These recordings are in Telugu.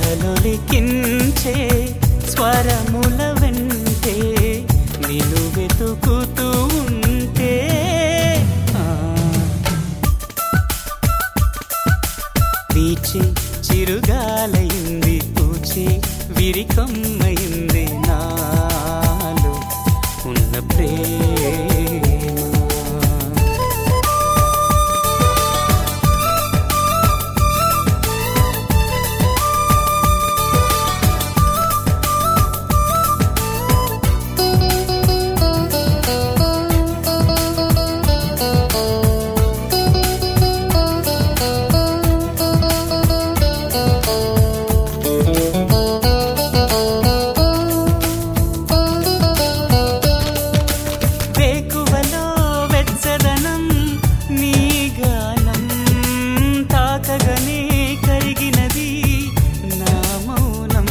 ఎదలొలికించే స్వరముల వెంటే నిన్ను వెతుకుతూ ఉంటే ఆ వీచే చిరుగాలయింది పూచే విరికొమ్మయింది నాలో ఉన్న ప్రేమ వేకువలో వెచ్చదనం నీ గానం తాకగనే కరిగినది నా మౌనం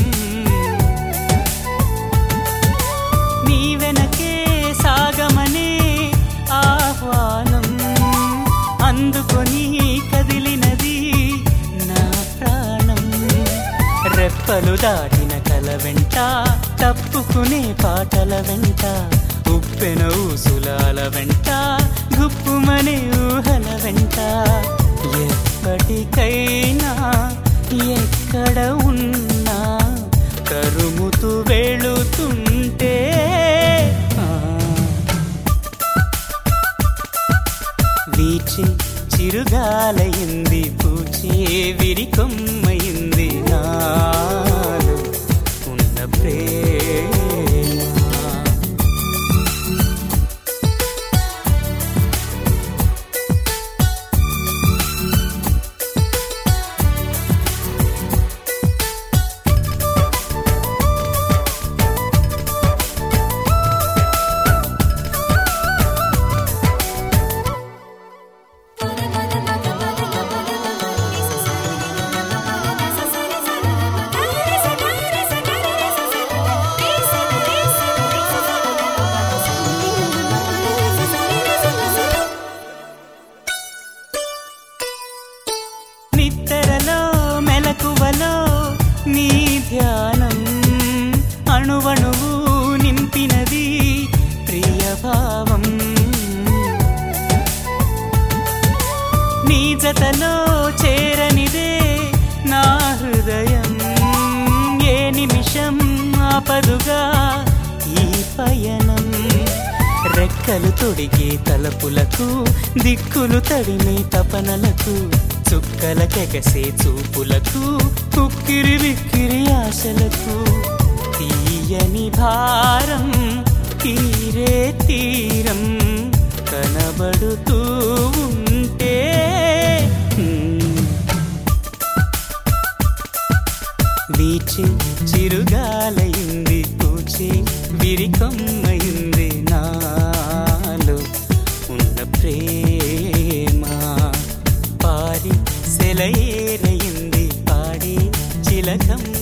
నీ వెనకే సాగమనే ఆహ్వానం అందుకొని కదిలినది నా ప్రాణం రెప్పలు దాటిన కల వెంట తప్పుకునే పాటల వెంట ఉప్పెన ఊసులాల వెంట గుప్పుమనే ఊహల వెంట ఎప్పటికైనా ఎక్కడ ఉన్నా కరుముతూ వెళుతుంటే ఆ వీచే చిరుగాలయింది పూచే విరికొమ్మయింది నాలో ఉన్న ప్రేమ నిత్తరలో మెలకువలో నీ ధ్యానం అణువణువు నింపినది ప్రియభావం నీ జతలో చేరనిదే నా హృదయం ఏ నిమిషం ఆపదుగా ఈ పయనం రెక్కలు తొడిగే తలపులకు దిక్కులు తడిమే తపనలకు చుక్కలకెగసే చూపులకు ఉక్కిరి విక్కిరి ఆశలకు తీయని భారం తీరే తీరం కనబడుతూ ఉంటే హ్మ్. వీచే చిరుగాలయింది పూచే విరికొమ్మయింది నాలో ఉన్న ప్రేమ పారి సెలయేరయింది పాడే చిలకమ్మ